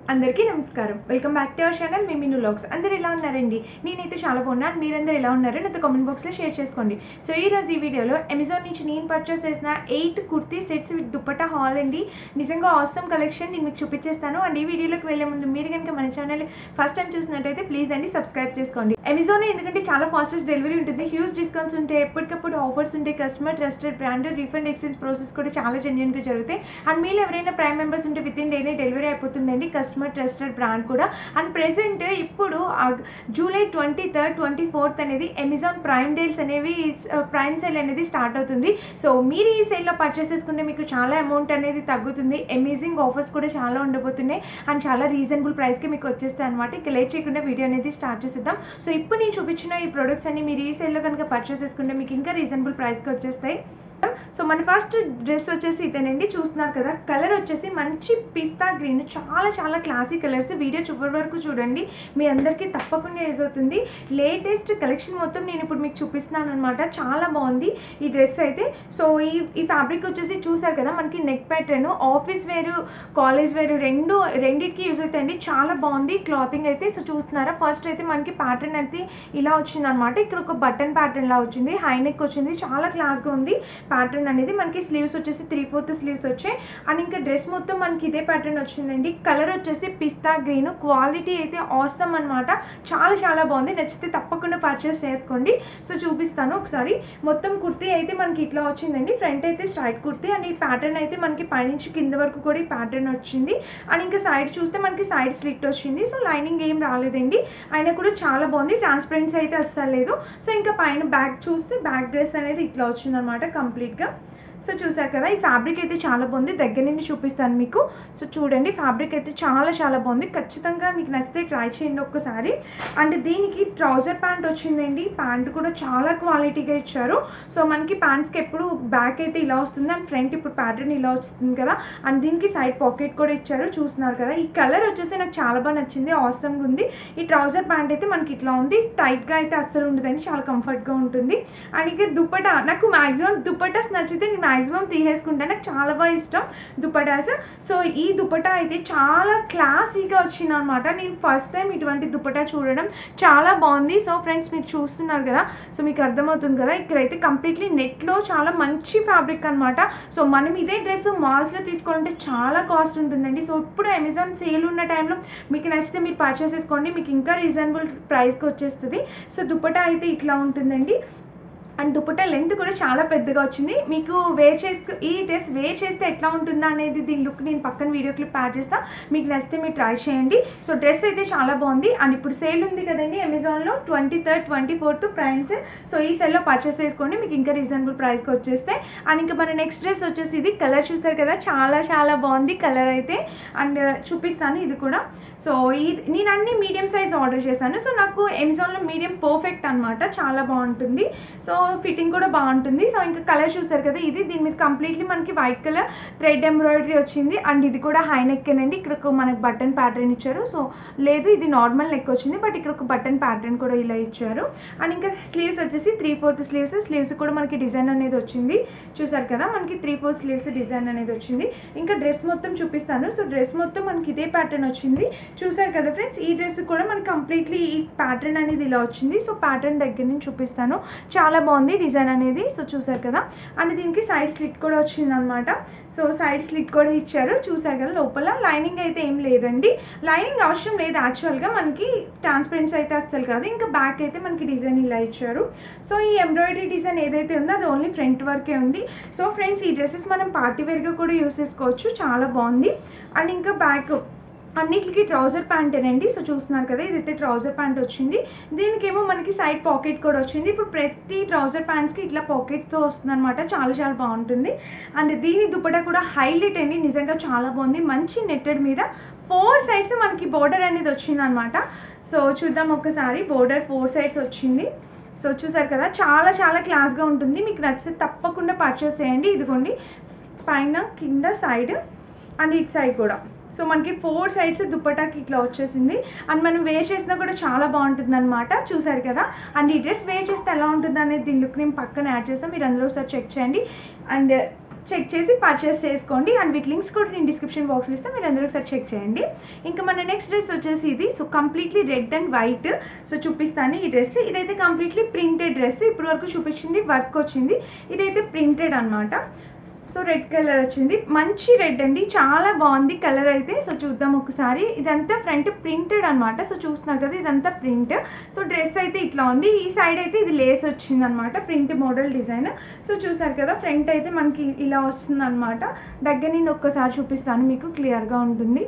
అందరికీ నమస్కారం welcome back to our channel మీ మిను లాగ్స్ అందరు ఎలా ఉన్నారండి నేనైతే చాలా బాగున్నాను మీరందరూ ఎలా ఉన్నారు నాతో కామెంట్ బాక్స్లో షేర్ చేసుకోండి సో ఈ రోజు ఈ వీడియోలో అమెజాన్ నుంచి నేను పర్చేస్ చేసిన eight kurti sets with dupatta haul అండి నిజంగా ఆసమ్ కలెక్షన్ నేను మీకు చూపించేస్తాను అండ్ ఈ వీడియోలోకి వెళ్ళే ముందు మీరు కనుక మన ఛానల్ ఫస్ట్ టైం చూసినట్టయితే ప్లీజ్ అండి సబ్స్క్రైబ్ చేసుకోండి అమెజాన్ ఎందుకంటే చాలా ఫాస్టెస్ట్ డెలివరీ ఉంటుంది హ్యూజ్ డిస్కౌంట్స్ ఉంటాయి ఎప్పటికప్పుడు ఆఫర్స్ ఉంటాయి customer trusted brand refund exchange process కూడా చాలా జెన్యున్గా జరుగుతాయి అండ్ మీరు ఎవరైనా ప్రైమ్ మెంబర్స్ ఉంటే విత్ ఇన్ డేనే డెలివరీ అయిపోతుందండి కస్టమర్ ట్రస్టెడ్ బ్రాండ్ కూడా అండ్ ప్రెసెంట్ ఇప్పుడు ఆ- July twenty third twenty fourth అనేది అమెజాన్ ప్రైమ్ డేల్స్ అనేవి ప్రైమ్ సేల్ అనేది స్టార్ట్ అవుతుంది సో మీరు ఈ సేల్లో పర్చేస్ చేసుకుంటే మీకు చాలా అమౌంట్ అనేది తగ్గుతుంది అమేజింగ్ ఆఫర్స్ కూడా చాలా ఉండబోతున్నాయి అండ్ చాలా రీజనబుల్ ప్రైస్కి మీకు వచ్చేస్తాయి అనమాట ఇక లేట్ చేయకుండా వీడియో అనేది స్టార్ట్ చేసేద్దాం సో ఇప్పుడు నేను చూపించిన ఈ ప్రొడక్ట్స్ అన్ని మీరు ఈ సేల్లో కనుక పర్చేస్ చేసుకుంటే మీకు ఇంకా రీజనబుల్ ప్రైస్కి వచ్చేస్తాయి సో మన ఫస్ట్ డ్రెస్ వచ్చేసి ఇదేనండి చూస్తున్నారు కదా కలర్ వచ్చేసి మంచి పిస్తా గ్రీన్ చాలా చాలా క్లాసీ కలర్స్ వీడియో చివరి వరకు చూడండి మీ అందరికీ తప్పకుండా యూజ్ అవుతుంది లేటెస్ట్ కలెక్షన్ మొత్తం నేను ఇప్పుడు మీకు చూపిస్తున్నాను అనమాట చాలా బాగుంది ఈ డ్రెస్ అయితే సో ఈ ఈ ఫ్యాబ్రిక్ వచ్చేసి చూసారు కదా మనకి నెక్ ప్యాటర్న్ ఆఫీస్ వేరు కాలేజ్ వేరు రెండు రెండింటికి యూజ్ అవుతాయండి చాలా బాగుంది క్లాతింగ్ అయితే సో చూస్తున్నారా ఫస్ట్ అయితే మనకి ప్యాటర్న్ అయితే ఇలా వచ్చింది అనమాట ఇక్కడ ఒక బటన్ ప్యాటర్న్ లా వచ్చింది హై నెక్ వచ్చింది చాలా క్లాస్గా ఉంది ప్యాటర్న్ అనేది మనకి స్లీవ్స్ వచ్చేసి త్రీ ఫోర్త్ స్లీవ్స్ వచ్చాయి అండ్ ఇంకా డ్రెస్ మొత్తం మనకి ఇదే ప్యాటర్న్ వచ్చిందండి కలర్ వచ్చేసి పిస్తా గ్రీన్ క్వాలిటీ అయితే ఆసమ్ అన్నమాట చాలా చాలా బాగుంది నచ్చితే తప్పకుండా పర్చేస్ చేసుకోండి సో చూపిస్తాను ఒకసారి మొత్తం కుర్తీ అయితే మనకి ఇట్లా వచ్చిందండి ఫ్రంట్ అయితే స్ట్రైట్ కుర్తీ అండ్ ఈ ప్యాటర్న్ అయితే మనకి పైనుంచి కింద వరకు కూడా ఈ ప్యాటర్న్ వచ్చింది అండ్ ఇంకా సైడ్ చూస్తే మనకి సైడ్ స్లిట్ వచ్చింది సో లైనింగ్ ఏం రాలేదండి అయినా కూడా చాలా బాగుంది ట్రాన్స్పరెన్సీ అయితే అస్సలు లేదు సో ఇంకా పైన బ్యాక్ చూస్తే బ్యాక్ డ్రెస్ అనేది ఇట్లా వచ్చిందనమాట కంప్లీట్గా సో చూసారు కదా ఈ ఫ్యాబ్రిక్ అయితే చాలా బాగుంది దగ్గర నుండి చూపిస్తాను మీకు సో చూడండి ఫ్యాబ్రిక్ అయితే చాలా చాలా బాగుంది ఖచ్చితంగా మీకు నచ్చితే ట్రై చేయండి ఒక్కసారి అండ్ దీనికి ట్రౌజర్ ప్యాంట్ వచ్చిందండి ప్యాంట్ కూడా చాలా క్వాలిటీగా ఇచ్చారు సో మనకి ప్యాంట్స్కి ఎప్పుడు బ్యాక్ అయితే ఇలా వస్తుంది అండ్ ఫ్రంట్ ఇప్పుడు ప్యాటర్న్ ఇలా వస్తుంది కదా అండ్ దీనికి సైడ్ పాకెట్ కూడా ఇచ్చారు చూస్తున్నారు కదా ఈ కలర్ వచ్చేసి నాకు చాలా బాగా నచ్చింది ఆసమ్గా ఉంది ఈ ట్రౌజర్ ప్యాంట్ అయితే మనకి ఇట్లా ఉంది టైట్గా అయితే అస్సలు ఉండదండి చాలా కంఫర్ట్గా ఉంటుంది అండ్ ఇక దుప్పటా నాకు మాక్సిమం దుప్పటాస్ నచ్చితే నేను మాక్సిమం తీసేసుకుంటాను నాకు చాలా బాగా ఇష్టం దుప్పటాస్ సో ఈ దుప్పటా అయితే చాలా క్లాసీగా వచ్చింది అనమాట నేను ఫస్ట్ టైం ఇటువంటి దుప్పటా చూడడం చాలా బాగుంది సో ఫ్రెండ్స్ మీరు చూస్తున్నారు కదా సో మీకు అర్థమవుతుంది కదా ఇక్కడైతే కంప్లీట్లీ నెట్లో చాలా మంచి ఫ్యాబ్రిక్ అన్నమాట సో మనం ఇదే డ్రెస్ మాల్స్లో తీసుకోవాలంటే చాలా కాస్ట్ ఉంటుందండి సో ఇప్పుడు అమెజాన్ సేల్ ఉన్న టైంలో మీకు నచ్చితే మీరు పర్చేస్ చేసుకోండి మీకు ఇంకా రీజనబుల్ ప్రైస్కి వచ్చేస్తుంది సో దుప్పటా అయితే ఇట్లా ఉంటుందండి అండ్ దుపట్టా లెంత్ కూడా చాలా పెద్దగా వచ్చింది మీకు వేర్ చేసుకు ఈ డ్రెస్ వేర్ చేస్తే ఎట్లా ఉంటుందా అనేది దీని లుక్ నేను పక్కన వీడియో క్లిప్ యాడ్ చేస్తా మీకు నచ్చితే మీరు ట్రై చేయండి సో డ్రెస్ అయితే చాలా బాగుంది అండ్ ఇప్పుడు సేల్ ఉంది కదండి అమెజాన్లో twenty third twenty fourth prime sale so ఈ సెల్లో పర్చేస్ చేసుకోండి మీకు ఇంకా రీజనబుల్ ప్రైస్కి వచ్చేస్తే అండ్ ఇంకా మన నెక్స్ట్ డ్రెస్ వచ్చేసి ఇది కలర్ చూసారు కదా చాలా చాలా బాగుంది కలర్ అయితే అండ్ చూపిస్తాను ఇది కూడా సో ఈ నేను అన్ని మీడియం సైజ్ ఆర్డర్ చేశాను సో నాకు అమెజాన్లో మీడియం పర్ఫెక్ట్ అన్నమాట చాలా బాగుంటుంది సో ఫిట్టింగ్ కూడా బాగుంటుంది సో ఇంకా కలర్ చూసారు కదా ఇది దీని మీద కంప్లీట్లీ మనకి వైట్ కలర్ థ్రెడ్ ఎంబ్రాయిడరీ వచ్చింది అండ్ ఇది కూడా హై నెక్ అండి ఇక్కడ ఒక మనకి బటన్ ప్యాటర్న్ ఇచ్చారు సో లేదు ఇది నార్మల్ నెక్ వచ్చింది బట్ ఇక్కడ ఒక బటన్ ప్యాటర్న్ కూడా ఇలా ఇచ్చారు అండ్ ఇంకా స్లీవ్స్ వచ్చేసి త్రీ ఫోర్త్ స్లీవ్స్ స్లీవ్స్ కూడా మనకి డిజైన్ అనేది వచ్చింది చూసారు కదా మనకి త్రీ ఫోర్త్ స్లీవ్స్ డిజైన్ అనేది వచ్చింది ఇంకా డ్రెస్ మొత్తం చూపిస్తాను సో డ్రెస్ మొత్తం మనకి ఇదే ప్యాటర్న్ వచ్చింది చూసారు కదా ఫ్రెండ్స్ ఈ డ్రెస్ కూడా మనకి కంప్లీట్లీ ఈ ప్యాటర్న్ అనేది ఇలా వచ్చింది సో ప్యాటర్న్ దగ్గర నుంచి చూపిస్తాను చాలా బాగుంది డిజైన్ అనేది సో చూసారు కదా అండ్ దీనికి సైడ్ స్లిట్ కూడా వచ్చింది అనమాట సో సైడ్ స్లిట్ కూడా ఇచ్చారు చూసారు కదా లోపల లైనింగ్ అయితే ఏం లేదండి లైనింగ్ అవసరం లేదు యాక్చువల్గా మనకి ట్రాన్స్పరెన్సీ అయితే అస్సలు కాదు ఇంకా బ్యాక్ అయితే మనకి డిజైన్ ఇలా ఇచ్చారు సో ఈ ఎంబ్రాయిడరీ డిజైన్ ఏదైతే ఉందో అది ఓన్లీ ఫ్రంట్ వర్కే ఉంది సో ఫ్రెండ్స్ ఈ డ్రెస్సెస్ మనం పార్టీ వేర్గా కూడా యూస్ చేసుకోవచ్చు చాలా బాగుంది అండ్ ఇంకా బ్యాక్ అన్నిటికి ట్రౌజర్ ప్యాంట్ అండి సో చూస్తున్నారు కదా ఇదైతే ట్రౌజర్ ప్యాంట్ వచ్చింది దీనికేమో మనకి సైడ్ పాకెట్ కూడా వచ్చింది ఇప్పుడు ప్రతి ట్రౌజర్ ప్యాంట్స్కి ఇట్లా పాకెట్తో వస్తుంది అనమాట చాలా చాలా బాగుంటుంది అండ్ దీని దుపట్టా కూడా హైలైట్ అండి నిజంగా చాలా బాగుంది మంచి నెట్టెడ్ మీద ఫోర్ సైడ్స్ మనకి బోర్డర్ అనేది వచ్చింది అనమాట సో చూద్దాం ఒక్కసారి బోర్డర్ ఫోర్ సైడ్స్ వచ్చింది సో చూసారు కదా చాలా చాలా క్లాస్గా ఉంటుంది మీకు నచ్చితే తప్పకుండా పర్చేస్ చేయండి ఇదిగోండి పైన కింద సైడ్ అండ్ ఇటు సైడ్ కూడా సో మనకి ఫోర్ సైడ్స్ దుప్పటాకి ఇట్లా వచ్చేసింది అండ్ మనం వేర్ చేసినా కూడా చాలా బాగుంటుంది అనమాట చూసారు కదా అండ్ ఈ డ్రెస్ వేర్ చేస్తే ఎలా ఉంటుంది అనేది దీని లుక్ నేను పక్కన యాడ్ చేస్తాను మీరు అందులో ఒకసారి చెక్ చేయండి అండ్ చెక్ చేసి పర్చేస్ చేసుకోండి అండ్ వీటి లింక్స్ కూడా నేను డిస్క్రిప్షన్ బాక్స్లో ఇస్తే మీరు అందరూ ఒకసారి చెక్ చేయండి ఇంకా మన నెక్స్ట్ డ్రెస్ వచ్చేసి ఇది so completely red and white so చూపిస్తాను ఈ డ్రెస్ ఇదైతే కంప్లీట్లీ ప్రింటెడ్ డ్రెస్ ఇప్పటి వరకు చూపించింది వర్క్ వచ్చింది ఇదైతే ప్రింటెడ్ అనమాట సో రెడ్ కలర్ వచ్చింది మంచి రెడ్ అండి చాలా బాగుంది కలర్ అయితే సో చూద్దాం ఒకసారి ఇదంతా ఫ్రంట్ ప్రింటెడ్ అనమాట సో చూస్తున్నారు కదా ఇదంతా ప్రింట్ సో డ్రెస్ అయితే ఇట్లా ఉంది ఈ సైడ్ అయితే ఇది లేస్ వచ్చింది అనమాట ప్రింట్ మోడల్ డిజైన్ సో చూసారు కదా ఫ్రంట్ అయితే మనకి ఇలా వస్తుంది అనమాట దగ్గర నేను ఒక్కసారి చూపిస్తాను మీకు క్లియర్గా ఉంటుంది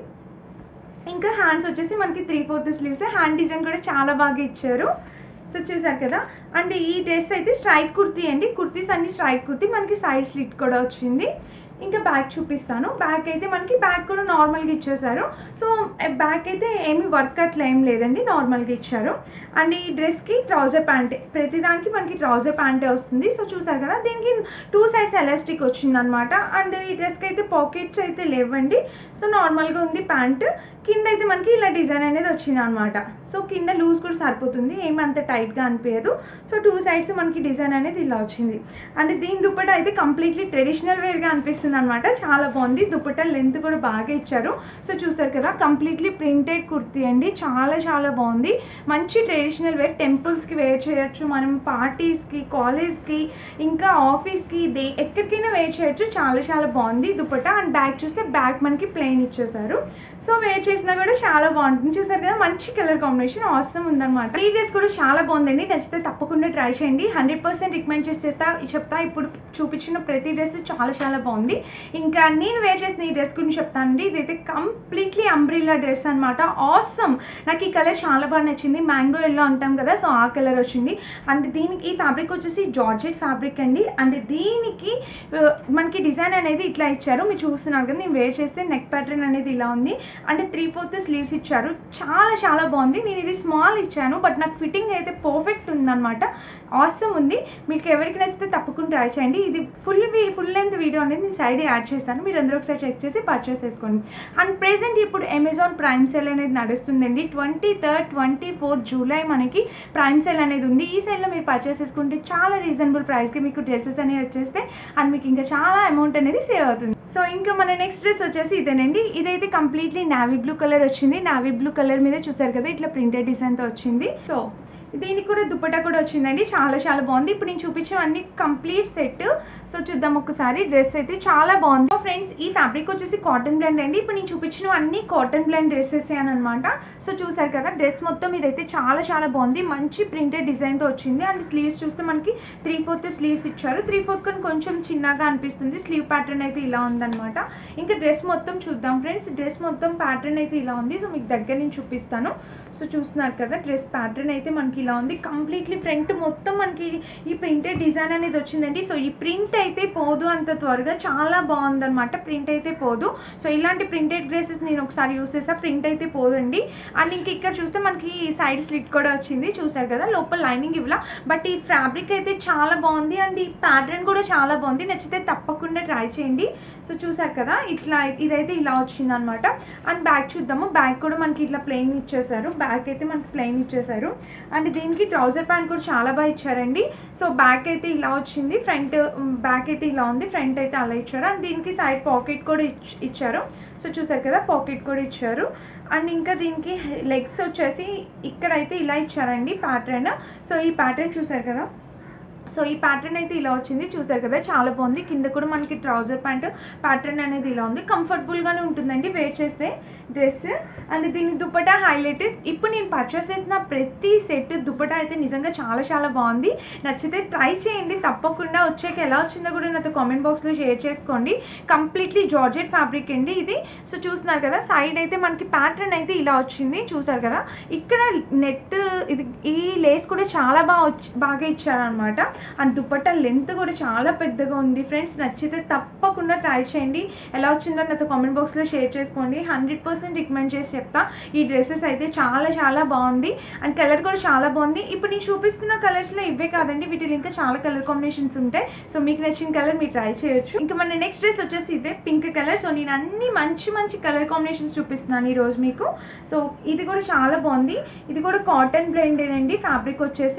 ఇంకా హ్యాండ్స్ వచ్చేసి మనకి three fourth sleeves hand design కూడా చాలా బాగా ఇచ్చారు సో చూసారు కదా అండ్ ఈ డ్రెస్ అయితే స్ట్రైట్ కుర్తీ అండి కుర్తీస్ అన్ని స్ట్రైట్ కుర్తీ మనకి సైడ్ స్లిట్ కూడా వచ్చింది ఇంకా బ్యాక్ చూపిస్తాను బ్యాక్ అయితే మనకి బ్యాక్ కూడా నార్మల్గా ఇచ్చేసారు సో బ్యాక్ అయితే ఏమి వర్క్ అట్లా ఏం లేదండి నార్మల్గా ఇచ్చారు అండ్ ఈ డ్రెస్కి ట్రౌజర్ ప్యాంటే ప్రతిదానికి మనకి ట్రౌజర్ ప్యాంటే వస్తుంది సో చూసారు కదా దీనికి టూ సైడ్స్ ఎలాస్టిక్ వచ్చిందనమాట అండ్ ఈ డ్రెస్కి అయితే పాకెట్స్ అయితే లేవండి సో నార్మల్గా ఉంది ప్యాంట్ కింద అయితే మనకి ఇలా డిజైన్ అనేది వచ్చింది అనమాట సో కింద లూజ్ కూడా సరిపోతుంది ఏమి అంత టైట్గా అనిపించదు సో టూ సైడ్స్ మనకి డిజైన్ అనేది ఇలా వచ్చింది అండ్ దీని దుప్పట అయితే కంప్లీట్లీ ట్రెడిషనల్ వేర్గా అనిపిస్తుంది అనమాట చాలా బాగుంది దుప్పట లెంత్ కూడా బాగా ఇచ్చారు సో చూస్తారు కదా కంప్లీట్లీ ప్రింటెడ్ కుర్తీ అండి చాలా చాలా బాగుంది మంచి ట్రెడిషనల్ వేర్ టెంపుల్స్కి వేర్ చేయొచ్చు మనం పార్టీస్కి కాలేజ్కి ఇంకా ఆఫీస్కి దే ఎక్కడికైనా వేర్ చేయొచ్చు చాలా చాలా బాగుంది దుప్పట అండ్ బ్యాక్ చూస్తే బ్యాక్ మనకి ప్లెయిన్ ఇచ్చేసారు సో వేర్ చేసినా కూడా చాలా బాగుంటుంది చూసారు కదా మంచి కలర్ కాంబినేషన్ అవసరం ఉందన్నమాట ఈ డ్రెస్ కూడా చాలా బాగుందండి నచ్చితే తప్పకుండా ట్రై చేయండి హండ్రెడ్ పర్సెంట్ రికమెండ్ చేసి చేస్తా చెప్తా ఇప్పుడు చూపించిన ప్రతి డ్రెస్ చాలా చాలా బాగుంది ఇంకా నేను వేర్ చేసిన ఈ డ్రెస్ గురించి చెప్తానండి ఇదైతే కంప్లీట్లీ అంబ్రిల్లా డ్రెస్ అనమాట ఆసమ్ నాకు ఈ కలర్ చాలా బాగా నచ్చింది మ్యాంగో ఎల్లో అంటాం కదా సో ఆ కలర్ వచ్చింది అండ్ దీనికి ఈ ఫ్యాబ్రిక్ వచ్చేసి జార్జెట్ ఫ్యాబ్రిక్ అండి అండ్ దీనికి ఆ, మనకి డిజైన్ అనేది ఇట్లా ఇచ్చారు మీరు చూస్తున్నారు కదా నేను వేర్ చేస్తే నెక్ ప్యాటర్న్ అనేది ఇలా ఉంది అంటే త్రీ ఫోర్త్ స్లీవ్స్ ఇచ్చారు చాలా చాలా బాగుంది నేను ఇది స్మాల్ ఇచ్చాను బట్ నాకు ఫిట్టింగ్ అయితే పర్ఫెక్ట్ ఉందన్నమాట ఆసమ్ ఉంది మీకు ఎవరికి నచ్చితే తప్పకుండా ట్రై చేయండి ఇది ఫుల్ ఫుల్ లెంత్ వీడియో అనేది నేను సైడ్ యాడ్ చేస్తాను మీరు అందరూ ఒకసారి చెక్ చేసి పర్చేస్ చేసుకోండి అండ్ ప్రెసెంట్ ఇప్పుడు అమెజాన్ ప్రైమ్ సేల్ అనేది నడుస్తుందండి twenty third twenty fourth July మనకి ప్రైమ్ సేల్ అనేది ఉంది ఈ సేల్లో మీరు పర్చేస్ చేసుకుంటే చాలా రీజనబుల్ ప్రైస్కి మీకు డ్రెస్సెస్ అనేవి వచ్చేస్తే అండ్ మీకు ఇంకా చాలా అమౌంట్ అనేది సేవ్ అవుతుంది సో ఇంకా మన నెక్స్ట్ డ్రెస్ వచ్చేసి ఇదేనండి ఇదైతే కంప్లీట్లీ నావీ బ్లూ కలర్ వచ్చింది నావీ బ్లూ కలర్ మీద చూసారు కదా ఇట్లా ప్రింటెడ్ డిజైన్తో వచ్చింది సో దీనికి కూడా దుపట్టా కూడా వచ్చిందండి చాలా చాలా బాగుంది ఇప్పుడు నేను చూపించేవన్నీ కంప్లీట్ సెట్ సో చూద్దాం ఒకసారి డ్రెస్ అయితే చాలా బాగుంది సో ఫ్రెండ్స్ ఈ ఫ్యాబ్రిక్ వచ్చేసి కాటన్ బ్లెండ్ అండి ఇప్పుడు నేను చూపించిన అన్ని కాటన్ బ్లెండ్ డ్రెస్సెస్ అనమాట సో చూసారు కదా డ్రెస్ మొత్తం ఇదైతే చాలా చాలా బాగుంది మంచి ప్రింటెడ్ డిజైన్తో వచ్చింది అండ్ స్లీవ్స్ చూస్తే మనకి త్రీ ఫోర్త్ స్లీవ్స్ ఇచ్చారు త్రీ ఫోర్త్ కానీ కొంచెం చిన్నగా అనిపిస్తుంది స్లీవ్ ప్యాటర్న్ అయితే ఇలా ఉందన్నమాట ఇంకా డ్రెస్ మొత్తం చూద్దాం ఫ్రెండ్స్ డ్రెస్ మొత్తం ప్యాటర్న్ అయితే ఇలా ఉంది సో మీకు దగ్గర నుంచి చూపిస్తాను సో చూస్తున్నారు కదా డ్రెస్ ప్యాటర్న్ అయితే మనకి ఇలా ఉంది కంప్లీట్లీ ఫ్రంట్ మొత్తం మనకి ఈ ప్రింటెడ్ డిజైన్ అనేది వచ్చిందండి సో ఈ ప్రింట్ అయితే పోదు అంత త్వరగా చాలా బాగుందన్నమాట ప్రింట్ అయితే పోదు సో ఇలాంటి ప్రింటెడ్ డ్రెస్సెస్ నేను ఒకసారి యూస్ చేసా ప్రింట్ అయితే పోదండి అండ్ ఇంక ఇక్కడ చూస్తే మనకి సైడ్ స్లిట్ కూడా వచ్చింది చూసారు కదా లోపల లైనింగ్ ఇవ్వలా బట్ ఈ ఫ్యాబ్రిక్ అయితే చాలా బాగుంది అండ్ ఈ ప్యాటర్న్ కూడా చాలా బాగుంది నచ్చితే తప్పకుండా ట్రై చేయండి సో చూసారు కదా ఇట్లా ఇదైతే ఇలా వచ్చింది అనమాట అండ్ బ్యాక్ చూద్దాము బ్యాక్ కూడా మనకి ఇట్లా ప్లెయిన్ ఇచ్చేసారు బ్యాక్ అయితే మనకి ప్లెయిన్ ఇచ్చేసారు అండ్ దీనికి ట్రౌజర్ ప్యాంట్ కూడా చాలా బాగా ఇచ్చారండి సో బ్యాక్ అయితే ఇలా వచ్చింది ఫ్రంట్ బ్యాక్ అయితే ఇలా ఉంది ఫ్రంట్ అయితే అలా ఇచ్చారు అండ్ దీనికి సైడ్ పాకెట్ కూడా ఇచ్- ఇచ్చారు సో చూసారు కదా పాకెట్ కూడా ఇచ్చారు అండ్ ఇంకా దీనికి లెగ్స్ వచ్చేసి ఇక్కడైతే ఇలా ఇచ్చారండి ప్యాటర్న్ సో ఈ ప్యాటర్న్ చూసారు కదా సో ఈ ప్యాటర్న్ అయితే ఇలా వచ్చింది చూసారు కదా చాలా బాగుంది కింద కూడా మనకి ట్రౌజర్ ప్యాంట్ ప్యాటర్న్ అనేది ఇలా ఉంది కంఫర్టబుల్గానే ఉంటుందండి వేర్ చేస్తే డ్రెస్ అండ్ దీని దుపట్టా హైలైట్ ఇప్పుడు నేను పర్చేస్ చేసిన ప్రతి సెట్ దుపట్టా అయితే నిజంగా చాలా చాలా బాగుంది నచ్చితే ట్రై చేయండి తప్పకుండా వచ్చాక ఎలా వచ్చిందో కూడా నాతో కామెంట్ బాక్స్లో షేర్ చేసుకోండి కంప్లీట్లీ జార్జెట్ ఫ్యాబ్రిక్ అండి ఇది సో చూస్తున్నారు కదా సైడ్ అయితే మనకి ప్యాటర్న్ అయితే ఇలా వచ్చింది చూసారు కదా ఇక్కడ నెట్ ఇది ఈ లేస్ కూడా చాలా బాగా వచ్చి బాగా ఇచ్చారనమాట అండ్ దుపట్టా లెంత్ కూడా చాలా పెద్దగా ఉంది ఫ్రెండ్స్ నచ్చితే తప్పకుండా ట్రై చేయండి ఎలా వచ్చిందో నాతో కామెంట్ బాక్స్లో షేర్ చేసుకోండి హండ్రెడ్ పర్సెంట్ రికమెండ్ చేసి చెప్తా ఈ డ్రెస్సెస్ అయితే చాలా చాలా బాగుంది అండ్ కలర్ కూడా చాలా బాగుంది ఇప్పుడు నేను చూపిస్తున్న కలర్స్లో ఇవే కాదండి వీటిలో ఇంకా చాలా కలర్ కాంబినేషన్స్ ఉంటాయి సో మీకు నచ్చిన కలర్ మీరు ట్రై చేయొచ్చు ఇంకా మన నెక్స్ట్ డ్రెస్ వచ్చేసి ఇదే పింక్ కలర్ సో నేను అన్ని మంచి మంచి కలర్ కాంబినేషన్స్ చూపిస్తున్నాను ఈ రోజు మీకు సో ఇది కూడా చాలా బాగుంది ఇది కూడా కాటన్ బ్లెండ్ అండి ఫ్యాబ్రిక్ వచ్చేసి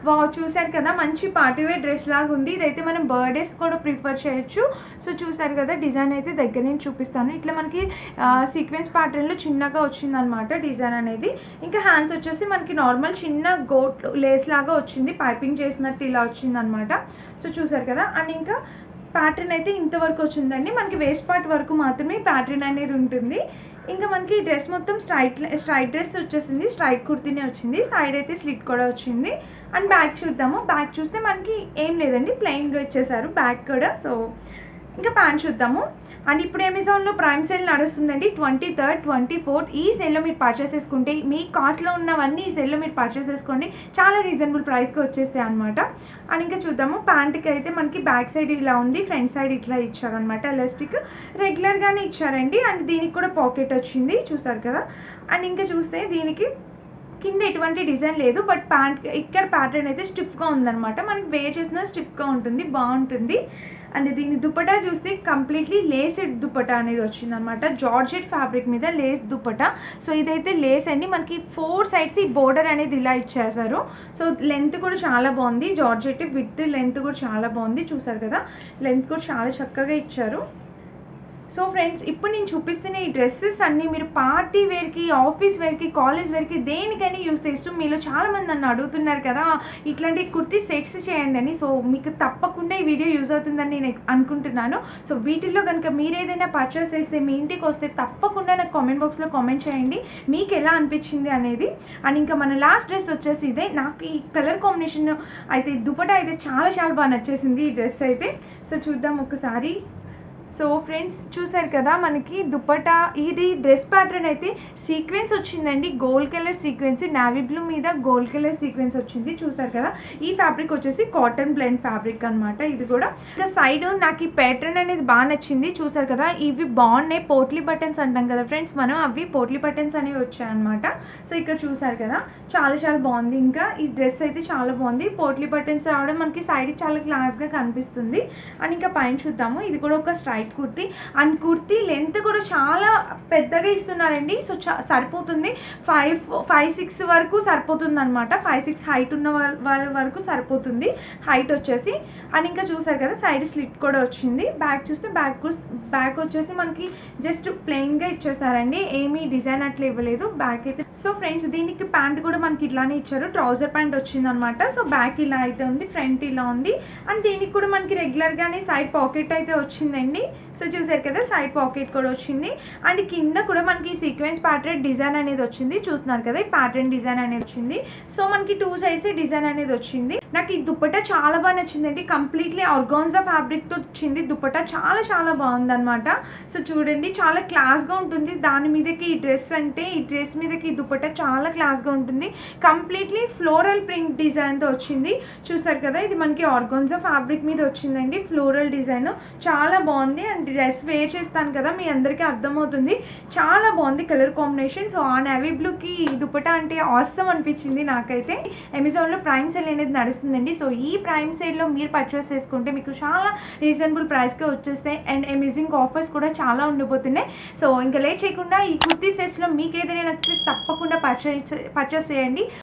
వా చూసారు కదా మంచి పార్టీ వేర్ డ్రెస్ లాగా ఉంది ఇదైతే మనం బర్త్డేస్ కూడా ప్రిఫర్ చేయొచ్చు సో చూసారు కదా డిజైన్ అయితే దగ్గర నుంచి చూపిస్తాను ఇట్లా మనకి సీక్వెన్స్ ప్యాటర్న్లో చిన్నగా వచ్చిందనమాట డిజైన్ అనేది ఇంకా హ్యాండ్స్ వచ్చేసి మనకి నార్మల్ చిన్న గోట్ లేస్ లాగా వచ్చింది పైపింగ్ చేసినట్టు ఇలా వచ్చిందనమాట సో చూసారు కదా అండ్ ఇంకా ప్యాటర్న్ అయితే ఇంతవరకు వచ్చిందండి మనకి వేస్ట్ పార్ట్ వరకు మాత్రమే ప్యాటర్న్ అనేది ఉంటుంది ఇంకా మనకి డ్రెస్ మొత్తం స్ట్రైట్ స్ట్రైట్ డ్రెస్ వచ్చేసింది స్ట్రైట్ కుర్తీనే వచ్చింది సైడ్ అయితే స్లిట్ కూడా వచ్చింది అండ్ బ్యాక్ చూద్దాము బ్యాక్ చూస్తే మనకి ఏం లేదండి ప్లెయిన్గా ఇచ్చేసారు బ్యాక్ కూడా సో ఇంకా ప్యాంట్ చూద్దాము అండ్ ఇప్పుడు అమెజాన్లో ప్రైమ్ సేల్ నడుస్తుందండి ట్వంటీ థర్డ్ ట్వంటీ ఫోర్త్ ఈ సేల్లో మీరు పర్చేస్ చేసుకుంటే మీ కార్ట్లో ఉన్నవన్నీ ఈ సేల్లో మీరు పర్చేస్ చేసుకోండి చాలా రీజనబుల్ ప్రైస్కి వచ్చేస్తాయి అనమాట అండ్ ఇంకా చూద్దాము ప్యాంట్కి అయితే మనకి బ్యాక్ సైడ్ ఇలా ఉంది ఫ్రంట్ సైడ్ ఇట్లా ఇచ్చారనమాట ఎలాస్టిక్ రెగ్యులర్గానే ఇచ్చారండి అండ్ దీనికి కూడా పాకెట్ వచ్చింది చూసారు కదా అండ్ ఇంకా చూస్తే దీనికి కింద ఎటువంటి డిజైన్ లేదు బట్ ప్యాంట్ ఇక్కడ ప్యాటర్న్ అయితే స్టిఫ్గా ఉందన్నమాట మనకి వేర్ చేసిన స్టిఫ్గా ఉంటుంది బాగుంటుంది అండ్ దీని దుపటా చూస్తే కంప్లీట్లీ లేసెడ్ దుపటా అనేది వచ్చింది అనమాట జార్జెట్ ఫ్యాబ్రిక్ మీద లేస్ దుపటా సో ఇదైతే లేస్ అండి మనకి ఫోర్ సైడ్స్ ఈ బోర్డర్ అనేది ఇలా ఇచ్చేసారు సో లెంత్ కూడా చాలా బాగుంది జార్జెట్ విత్ లెంత్ కూడా చాలా బాగుంది చూసారు కదా లెంత్ కూడా చాలా చక్కగా ఇచ్చారు సో ఫ్రెండ్స్ ఇప్పుడు నేను చూపిస్తున్న ఈ డ్రెస్సెస్ అన్నీ మీరు పార్టీ వేర్కి ఆఫీస్ వేర్కి కాలేజ్ వేర్కి దేనికైనా యూస్ చేస్తూ మీలో చాలామంది నన్ను అడుగుతున్నారు కదా ఇట్లాంటి కుర్తీ సెట్స్ చేయండి అని సో మీకు తప్పకుండా ఈ వీడియో యూజ్ అవుతుందని నేను అనుకుంటున్నాను సో వీటిల్లో కనుక మీరు ఏదైనా పర్చేస్ చేస్తే మీ ఇంటికి వస్తే తప్పకుండా నాకు కామెంట్ బాక్స్లో కామెంట్ చేయండి మీకు ఎలా అనిపించింది అనేది అండ్ ఇంకా మన లాస్ట్ డ్రెస్ వచ్చేసి ఇదే నాకు ఈ కలర్ కాంబినేషన్ అయితే దుపటా అయితే చాలా చాలా బాగా నచ్చేసింది ఈ డ్రెస్ అయితే సో చూద్దాం ఒకసారి సో ఫ్రెండ్స్ చూసారు కదా మనకి దుపట్టా ఇది డ్రెస్ ప్యాటర్న్ అయితే సీక్వెన్స్ వచ్చిందండి gold colour sequence navy blue మీద గోల్డ్ కలర్ సీక్వెన్స్ వచ్చింది చూసారు కదా ఈ ఫ్యాబ్రిక్ వచ్చేసి కాటన్ బ్లెండ్ ఫ్యాబ్రిక్ అనమాట ఇది కూడా ఇంకా సైడ్ నాకు ఈ ప్యాటర్న్ అనేది బాగా నచ్చింది చూసారు కదా ఇవి బాగున్నాయి పోట్లీ బటన్స్ అంటాం కదా ఫ్రెండ్స్ మనం అవి పోట్లీ బటన్స్ అనేవి వచ్చాయన్నమాట సో ఇక్కడ చూసారు కదా చాలా చాలా బాగుంది ఇంకా ఈ డ్రెస్ అయితే చాలా బాగుంది పోట్లీ బటన్స్ రావడం మనకి సైడ్ చాలా క్లాస్గా కనిపిస్తుంది అండ్ ఇంకా పైన చూద్దాము ఇది కూడా ఒక straight kurti and kurti length కూడా చాలా పెద్దగా ఇస్తున్నారండి సో సరిపోతుంది ఫైవ్ ఫైవ్ సిక్స్ వరకు సరిపోతుంది అనమాట ఫైవ్ సిక్స్ హైట్ ఉన్న వాళ్ళ వరకు సరిపోతుంది హైట్ వచ్చేసి అండ్ ఇంకా చూసారు కదా సైడ్ స్లిట్ కూడా వచ్చింది బ్యాక్ చూస్తే బ్యాక్ బ్యాక్ వచ్చేసి మనకి జస్ట్ ప్లెయిన్గా ఇచ్చేసారండి ఏమీ డిజైన్ అట్లా ఇవ్వలేదు బ్యాక్ అయితే సో ఫ్రెండ్స్ దీనికి ప్యాంట్ కూడా మనకి ఇట్లానే ఇచ్చారు ట్రౌజర్ ప్యాంట్ వచ్చింది అనమాట సో బ్యాక్ ఇలా అయితే ఉంది ఫ్రంట్ ఇలా ఉంది అండ్ దీనికి కూడా మనకి రెగ్యులర్గానే సైడ్ పాకెట్ అయితే వచ్చిందండి సో చూసారు కదా సైడ్ పాకెట్ కూడా వచ్చింది అండ్ కింద కూడా మనకి సీక్వెన్స్ ప్యాటర్న్ డిజైన్ అనేది వచ్చింది చూస్తున్నారు కదా ఈ ప్యాటర్న్ డిజైన్ అనేది వచ్చింది సో మనకి టూ సైడ్స్ డిజైన్ అనేది వచ్చింది నాకు ఈ దుప్పట చాలా బాగా నచ్చిందండి కంప్లీట్లీ ఆర్గాన్జా ఫ్యాబ్రిక్ తో వచ్చింది దుప్పట చాలా చాలా బాగుంది అనమాట సో చూడండి చాలా క్లాస్ గా ఉంటుంది దాని మీదకి ఈ డ్రెస్ అంటే ఈ డ్రెస్ మీదకి ఈ దుప్పట చాలా క్లాస్ గా ఉంటుంది కంప్లీట్లీ ఫ్లోరల్ ప్రింట్ డిజైన్ తో వచ్చింది చూసారు కదా ఇది మనకి ఆర్గాన్జా ఫ్యాబ్రిక్ మీద వచ్చిందండి ఫ్లోరల్ డిజైన్ చాలా బాగుంది అండ్ డ్రెస్ వేర్ చేస్తాను కదా మీ అందరికీ అర్థమవుతుంది చాలా బాగుంది కలర్ కాంబినేషన్ సో ఆ నేవీ బ్లూకి ఈ దుపట్టా అంటే ఆస్తం అనిపించింది నాకైతే అమెజాన్లో ప్రైమ్ సేల్ అనేది నడుస్తుందండి సో ఈ ప్రైమ్ సేల్లో మీరు పర్చేస్ చేసుకుంటే మీకు చాలా రీజనబుల్ ప్రైస్కే వచ్చేస్తాయి అండ్ అమేజింగ్ ఆఫర్స్ కూడా చాలా ఉండిపోతున్నాయి సో ఇంకా లేట్ చేయకుండా ఈ కుర్తీ సెట్స్లో మీకు ఏదైనా నచ్చితే తప్పకుండా పర్చేస్ పర్చేస్ చేయండి